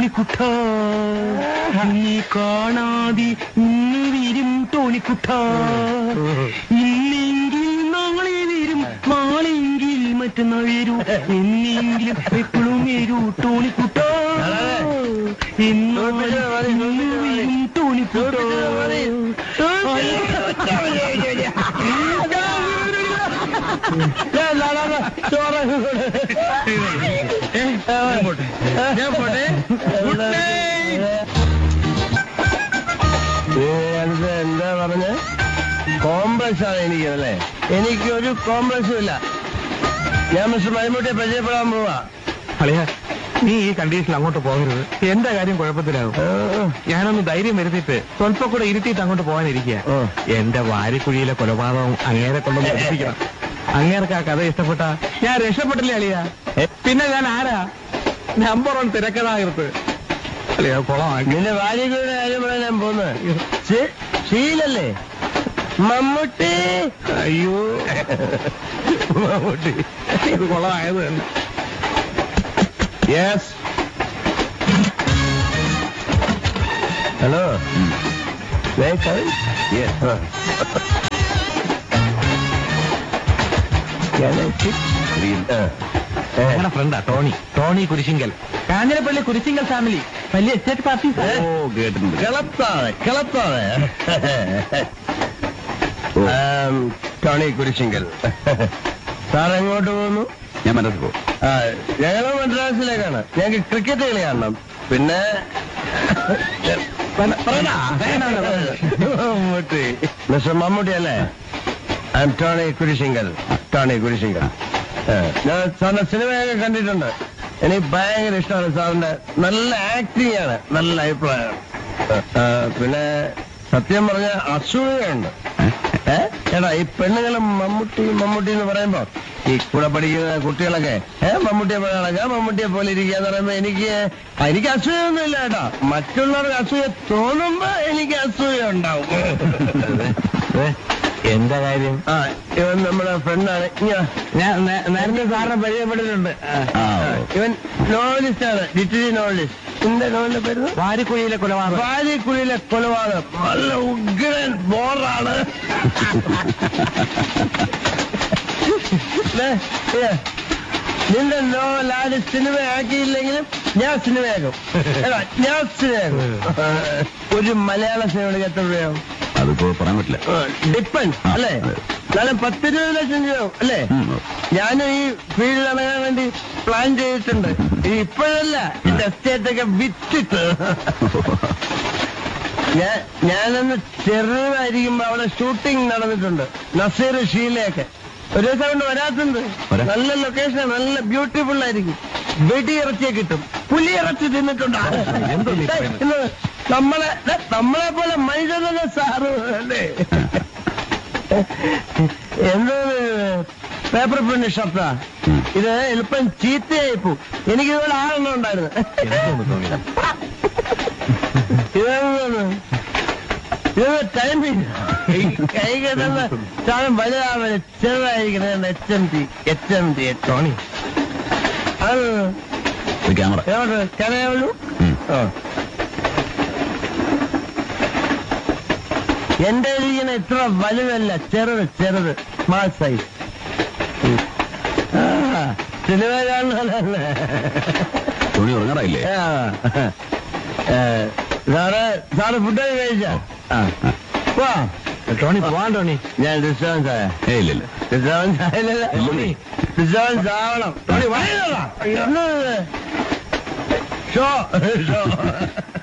ടോണിക്കുട്ട നീ കാണാതെ ഇന്ന് വരും ടോണിക്കുട്ട ഇന്നെങ്കിൽ നാളെ വരും നാളെങ്കിൽ മറ്റന്നാൾ വരൂ എന്നെങ്കിലും എപ്പോഴും വരൂ ടോണിക്കുട്ട എന്നാൽ ഇന്ന് വരും ടോണിക്കുട്ട ഞാൻ പോട്ടെ ഗുഡ് നൈറ്റ് എന്താ പറഞ്ഞ കോംപ്ലക്സ് ആണ് എനിക്ക് അല്ലേ എനിക്ക് ഒരു കോംപ്ലക്സും ഇല്ല ഞാൻ മിസ്റ്റർ മൈമൂട്ടിയെ പരിചയപ്പെടാൻ പോവാ അളിയ നീ ഈ കണ്ടീഷനിൽ അങ്ങോട്ട് പോകരുത് എന്റെ കാര്യം കുഴപ്പത്തിലാവും ഞാനൊന്ന് ധൈര്യം വരുത്തിട്ട് സ്വല്പം കൂടെ ഇരുത്തിയിട്ട് അങ്ങോട്ട് പോകാനിരിക്കുക ഓ. എന്റെ വാരിക്കുഴിയിലെ കൊലപാതകം അങ്ങേരെ കൊണ്ടൊന്ന് രക്ഷിക്കണം അങ്ങേർക്ക് ആ കഥ ഇഷ്ടപ്പെട്ട ഞാൻ രക്ഷപ്പെട്ടില്ലേ അളിയ പിന്നെ ഞാൻ ആരാ നമ്പർ വൺ തിരക്കഥാകൃത്ത് അളിയ കുളമാക്കി നിന്റെ ഭാര്യയുടെ കാര്യം പറയാൻ ഞാൻ പോകുന്നത് ശീ- ശീലല്ലേ മമ്മൂട്ടി അയ്യോ മമ്മൂട്ടി ഇത് കുളമായത് തന്നെ യെസ് ഹലോ ഞങ്ങളുടെ ഫ്രണ്ടാ Tony Tony Kurisinkal Kanjirappally Kurisinkal family വലിയ എസ്റ്റേറ്റ് പാർട്ടി ഓ കേട്ടിട്ടുണ്ട് കിളത്താതെ കിളത്താതെ ആം, ടോണി കുരിശിങ്കൽ സാർ എങ്ങോട്ട് പോകുന്നു ഞാൻ മനസ്സിൽ പോകും ആ, ഞങ്ങള് മദ്രാസിലേക്കാണ് ഞങ്ങൾക്ക് ക്രിക്കറ്റ് കളി കാണണം പിന്നെ മമ്മൂട്ടി മിസ്റ്റർ മമ്മൂട്ടി അല്ലേ I'm Tony Kurisingal Tony Kurisingal ആ, ഞാൻ സാറിന്റെ സിനിമയൊക്കെ കണ്ടിട്ടുണ്ട് എനിക്ക് ഭയങ്കര ഇഷ്ടമാണ് സാറിന്റെ നല്ല ആക്ടിംഗ് ആണ് നല്ല അഭിപ്രായമാണ് ആ, പിന്നെ സത്യം പറഞ്ഞ അസൂയുണ്ട് ഏ ചേട്ടാ ഈ പെണ്ണുങ്ങളും മമ്മൂട്ടി മമ്മൂട്ടി എന്ന് പറയുമ്പോ ഈ കൂടെ പഠിക്കുന്ന കുട്ടികളൊക്കെ ഏ മമ്മൂട്ടിയെ പോലെ നടക്കുക മമ്മൂട്ടിയെ പോലെ ഇരിക്കുക എന്ന് പറയുമ്പോ എനിക്ക് ആ, എനിക്ക് അസൂയൊന്നും ഇല്ല കേട്ടോ മറ്റുള്ളവർക്ക് അസൂയ തോന്നുമ്പോ എനിക്ക് അസൂയ ഉണ്ടാവും എന്റെ കാര്യം ആ ഇവൻ നമ്മുടെ ഫ്രണ്ടാണ് ഞാൻ നേ- നേരത്തെ സാറിനെ പരിചയപ്പെട്ടിട്ടുണ്ട് ആ, ഇവൻ നോവലിസ്റ്റ് ആണ് ലിറ്ററി നോവലിസ്റ്റ് എന്റെ നോവലിന്റെ പേര് വാരിക്കുഴിയിലെ കൊലപാതകം വാരിക്കുഴിയിലെ കൊലപാതകം നല്ല ഉഗ്രൻ ബോറാണ് ദേ, ഏ, നിന്റെ നോവൽ ആര് സിനിമ ആക്കിയില്ലെങ്കിലും ഞാൻ സിനിമയാക്കും എടാ, ഞാൻ സിനിമയാക്കും ഒരു മലയാള സിനിമയ്ക്ക് എത്ര രൂപയാവും അതിപ്പോ പറയാൻ പറ്റില്ല ഡിപ്പെൻസ് അല്ലേ എന്നാലും പത്തിരുപത് ലക്ഷം രൂപയാവും അല്ലേ ഉം. ഞാനും ഈ ഫീൽഡിൽ ഇറങ്ങാൻ വേണ്ടി പ്ലാൻ ചെയ്തിട്ടുണ്ട് ഈ ഇപ്പോഴല്ല എന്റെ എസ്റ്റേറ്റ് ഒക്കെ വിറ്റിട്ട് ഞാൻ ഞാനന്ന് ചെറുതായിരിക്കുമ്പോ അവിടെ ഷൂട്ടിംഗ് നടന്നിട്ടുണ്ട് നസീർ ഷീലയൊക്കെ ഒരു ദിവസം കൊണ്ട് വരാത്തുണ്ട് വരാം. നല്ല ലൊക്കേഷൻ നല്ല ബ്യൂട്ടിഫുൾ ആയിരിക്കും വെടി ഇറച്ചിയെ കിട്ടും പുലി ഇറച്ചി തിന്നിട്ടുണ്ടോ എന്തോ നീ ദേ, പറയുന്നത്? ഇന്ന് നമ്മളെ ദേ, നമ്മളെ പോലെ മനുഷ്യനല്ലേ സാറ് അല്ലേ എന്തോ പേപ്പർ പ്രിന്റ് ഷർട്ടാ ഇത് എളുപ്പം ചീത്തയായി പോവും എനിക്ക് ഇതുപോലെ ആറെണ്ണം ഉണ്ടായിരുന്നു എന്തോന്ന് തോന്നി ഇതെന്തോന്ന് ഇത് ടൈമിങ് കൈ കിട്ടുന്ന സാധനം വലുതാവല് ചെറുതായിരിക്കണം H M T H M T Tony അത് ഒരു ക്യാമറ എവിടെ കനയുള്ളൂ ഉം. എന്റെ ഇരിക്കുന്ന ഇത്ര വലുതല്ല ചെറുത് ചെറുത് സ്മാൾ സൈസ് സിനിമ കാണുന്നതല്ലേ തുണി ഉറങ്ങാറായില്ലേ ആ. ഏ, സാറ് സാറ് ഫുഡൊക്കെ കഴിച്ച വാ ടോണി പോവാൻ ടോണി ഞാൻ ഡിസ്റ്റർബൻസ് ആയ ഏ ഇല്ല ഇല്ല ഡിസ്റ്റർബൻസ് ആയില്ലല്ലോ ടോണി ഡിസ്റ്റർബൻസ് ആവണം ടോണി വായനടാ ഷോ ഷോ